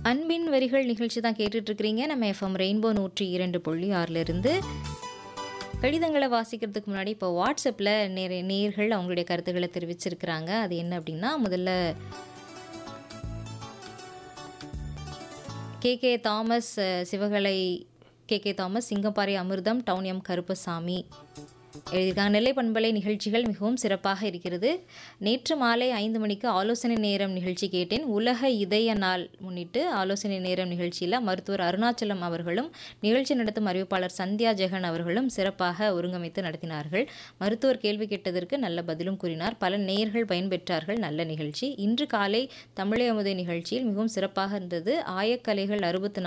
அன்பின் வரிகள் நிகழ்ச்சி தான் கேட்டுட்டு இருக்கிறீங்க நம்ம எஃப்எம் ரெயின்போ நூற்றி இரண்டு புள்ளி ஆறுல இருந்து கடிதங்களை வாசிக்கிறதுக்கு முன்னாடி இப்போ வாட்ஸ்அப்பில் நிறைய நேர்கள் அவங்களுடைய கருத்துக்களை தெரிவிச்சிருக்கிறாங்க அது என்ன அப்படின்னா முதல்ல கே கே தாமஸ் அஹ், Sivakalai K K Thomas Singapparai Amirtham town M Karuppasamy எழுதியிருக்காங்க நெல்லை பண்பலை நிகழ்ச்சிகள் மிகவும் சிறப்பாக இருக்கிறது நேற்று மாலை ஐந்து மணிக்கு ஆலோசனை நேரம் நிகழ்ச்சி கேட்டேன் உலக இதய நாள் முன்னிட்டு ஆலோசனை நேரம் நிகழ்ச்சியில் மருத்துவர் அருணாச்சலம் அவர்களும் நிகழ்ச்சி நடத்தும் அறிவிப்பாளர் சந்தியா ஜெகன் அவர்களும் சிறப்பாக ஒருங்கமைத்து நடத்தினார்கள் மருத்துவர் கேள்வி கேட்டதற்கு நல்ல பதிலும் கூறினார் பல நேயர்கள் பயன்பெற்றார்கள் நல்ல நிகழ்ச்சி இன்று காலை தமிழை அமுதை நிகழ்ச்சியில் மிகவும் சிறப்பாக இருந்தது ஆயக்கலைகள் அறுபத்தி